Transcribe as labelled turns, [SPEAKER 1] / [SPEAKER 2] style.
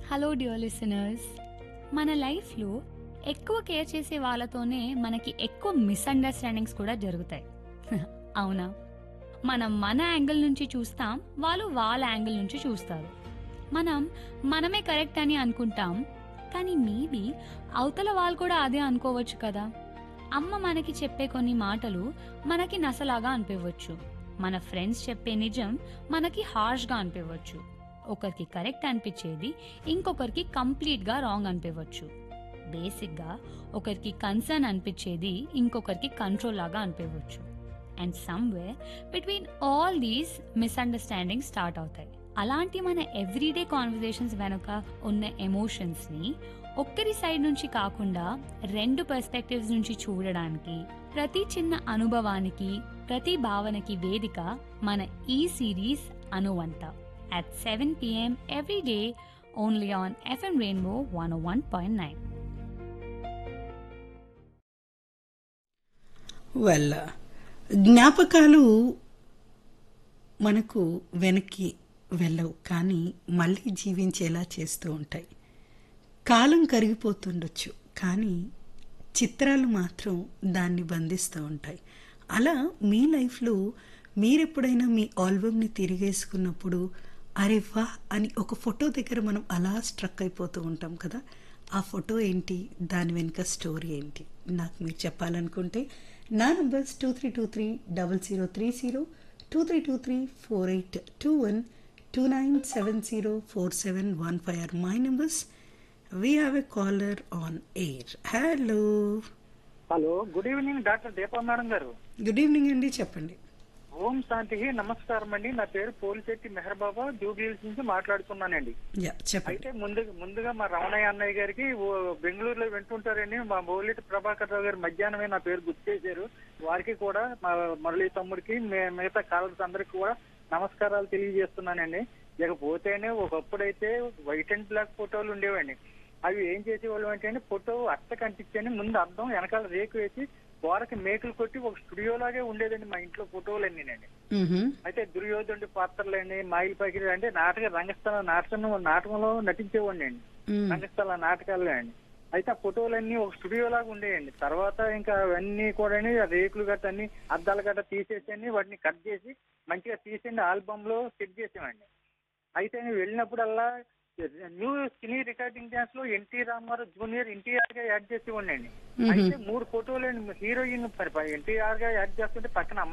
[SPEAKER 1] Hello dear listeners మన లైఫ్లో ఎక్కువ కేర్ చేసే వాళ్ళతోనే మనకి ఎక్కువ మిస్అండర్స్టాండింగ్స్ కూడా జరుగుతాయి అవునా మనం మన యాంగిల్ నుంచి చూస్తాం వాళ్ళు వాళ్ళ యాంగిల్ నుంచి చూస్తారు మనం మనమే కరెక్ట్ అని అనుకుంటాం కానీ మేబీ అవతల వాళ్ళు కూడా అదే అనుకోవచ్చు కదా అమ్మ మనకి చెప్పే కొన్ని మాటలు మనకి నసలాగా అనిపించవచ్చు మన ఫ్రెండ్స్ చెప్పే నిజం మనకి హార్ష్గా అనిపించవచ్చు ఒకరికి కరెక్ట్ అనిపించేది ఇంకొకరికి కంప్లీట్గా రాంగ్ అనిపించవచ్చు బేసిక్గా ఒకరికి కన్సర్న్ అనిపించేది ఇంకొకరికి కంట్రోల్ లాగా అనిపించవచ్చు and somewhere between all these misunderstanding start అవుతాయి అలాంటి మన ఎవ్రీడే కాన్వర్జేషన్స్ వెనుక ఉన్న ఎమోషన్స్ని ఒక్కరి సైడ్ నుంచి కాకుండా రెండు పర్స్పెక్టివ్స్ నుంచి చూడడానికి ప్రతి చిన్న అనుభవానికి ప్రతి భావనకి వేదిక మన ఈ సిరీస్ అనువంత at 7 p.m. every day only on FM Rainbow 101.9.
[SPEAKER 2] Well జ్ఞాపకాలు మనకు వెనక్కి వెళ్ళవు కానీ మళ్ళీ జీవించేలా చేస్తూ ఉంటాయి కాలం కరిగిపోతుండొచ్చు కానీ చిత్రాలు మాత్రం దాన్ని బంధిస్తూ ఉంటాయి అలా మీ లైఫ్లో మీరెప్పుడైనా మీ ఆల్బమ్ని తిరిగేసుకున్నప్పుడు అరే వా అని ఒక ఫోటో దగ్గర మనం అలా స్ట్రక్ అయిపోతూ ఉంటాం కదా ఆ ఫోటో ఏంటి దాని వెనుక స్టోరీ ఏంటి నాకు మీరు చెప్పాలనుకుంటే నా numbers two three two three double zero three zero two three two three four eight two one two nine seven zero four seven one five or my numbers we have a caller on air hello
[SPEAKER 3] hello good evening doctor Deepa madam garu
[SPEAKER 2] good evening అండి చెప్పండి
[SPEAKER 3] ఓం శాంతికి నమస్కారం అండి నా పేరు పోలిశెట్టి మెహర్ బాబా జూబ్లీహిల్స్ నుంచి మాట్లాడుతున్నానండి
[SPEAKER 2] yeah చెప్పండి
[SPEAKER 3] అయితే ముందు ముందుగా మా రమణయ్య అన్నయ్య గారికి ఓ బెంగళూరులో వింటుంటారని మా బోలిటి ప్రభాకర్ రావు గారు మధ్యాహ్నమే నా పేరు గుర్తు చేశారు వారికి కూడా మా మురళీ తమ్ముడికి మే- మిగతా కాలర్స్ అందరికి కూడా నమస్కారాలు తెలియజేస్తున్నానండి ఇకపోతేనే ఒకప్పుడైతే వైట్ అండ్ బ్లాక్ ఫోటోలు ఉండేవండి అవి ఏం చేసేవాళ్ళు అంటే ఫోటో అట్ట కనిపించని ముందు అద్దం వెనకాల రేకు వేసి గోడకి మేకులు కొట్టి ఒక స్టూడియో లాగే ఉండేదండి మా ఇంట్లో ఫోటోలన్నీ నేను
[SPEAKER 2] మ్హూ.
[SPEAKER 3] అయితే దుర్యోధనుడి పాత్రలండి మాయిల్ పగిరి అంటే నాటక రంగస్థల నాటకం నాటకంలో నటించేవాడిని అండి
[SPEAKER 2] మ్.
[SPEAKER 3] రంగస్థల నాటకాల్లో అండి అయితే ఆ ఫోటోలన్నీ ఒక స్టూడియో లాగా ఉండేయండి తర్వాత ఇంకా అవన్నీ కూడా రేకులు గట్ట అన్ని అద్దాలు గట్ట తీసేసి వాటిని కట్ చేసి మంచిగా తీసేయండి ఆల్బమ్ లో సెట్ చేసామండి అయితే నేను వెళ్ళినప్పుడల్లా న్యూ సినీ రికార్డింగ్ డాన్స్ లో ఎన్టీ రామారావు జూనియర్ ఎన్టీఆర్ గా యాడ్ చేసి ఉండండి అయితే మూడు ఫోటోలు హీరోయిన్ ఎన్టీఆర్ గా యాడ్ చేస్తుంటే పక్కన